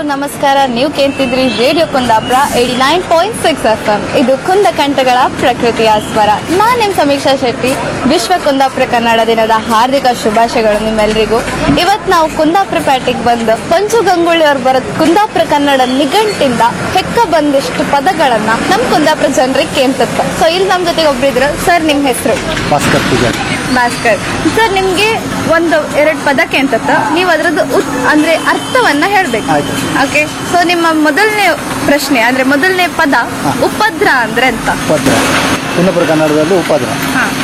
ಎಲ್ರಿಗೂ ನಮಸ್ಕಾರ ನೀವು ಕೇಳ್ತಿದ್ರಿ radio Kundapura eighty nine point six F M ಇದು ಕುಂದ ಕಂಠಗಳ ಪ್ರಕೃತಿಯ ಸ್ವರ ನಾನ್ ನಿಮ್ ಸಮೀಕ್ಷಾ ಶೆಟ್ಟಿ ವಿಶ್ವ ಕುಂದಾಪುರ ಕನ್ನಡ ದಿನದ ಹಾರ್ದಿಕ ಶುಭಾಶಯಗಳು ನಿಮ್ಮೆಲ್ರಿಗೂ ಇವತ್ ನಾವು ಕುಂದಾಪುರ ಪೇಟೆಗೆ ಬಂದು ಪಂಚು ಗಂಗೂಳಿ ಅವ್ರು ಬರೋದ್ ಕುಂದಾಪುರ ಕನ್ನಡ ನಿಘಂಟಿಂದ ಹೆಕ್ಕ ಬಂದಿಷ್ಟು ಪದಗಳನ್ನ ನಮ್ ಕುಂದಾಪುರ ಜನರಿಗೆ ಕೇಳ್ತತ್ತ ಸೊ ಇಲ್ಲಿ ನಮ್ ಜೊತೆಗೆ ಒಬ್ರಿದ್ರು ಸರ್ ನಿಮ್ ಹೆಸರು ಭಾಸ್ಕರ್ ಪೂಜಾರಿ ಭಾಸ್ಕರ್ ಸರ್ ನಿಮ್ಗೆ ಒಂದು ಎರಡು ಪದ ಕೇಳ್ತತ್ತ ನೀವು ಅದ್ರದ್ದು ಉತ್- ಅಂದ್ರೆ ಅರ್ಥವನ್ನ ಹೇಳ್ಬೇಕು ಆಯ್ತು. ಓಕೆ ಸೊ ನಿಮ್ಮ ಮೊದಲನೇ ಪ್ರಶ್ನೆ ಅಂದ್ರೆ ಮೊದಲನೇ ಪದ ಹಾ. ಉಪದ್ರ ಅಂದ್ರೆ ಅಂತ ಉಪದ್ರ ಕುಂದಾಪುರ ಕನ್ನಡದಲ್ಲಿ ಉಪದ್ರ ಹಾ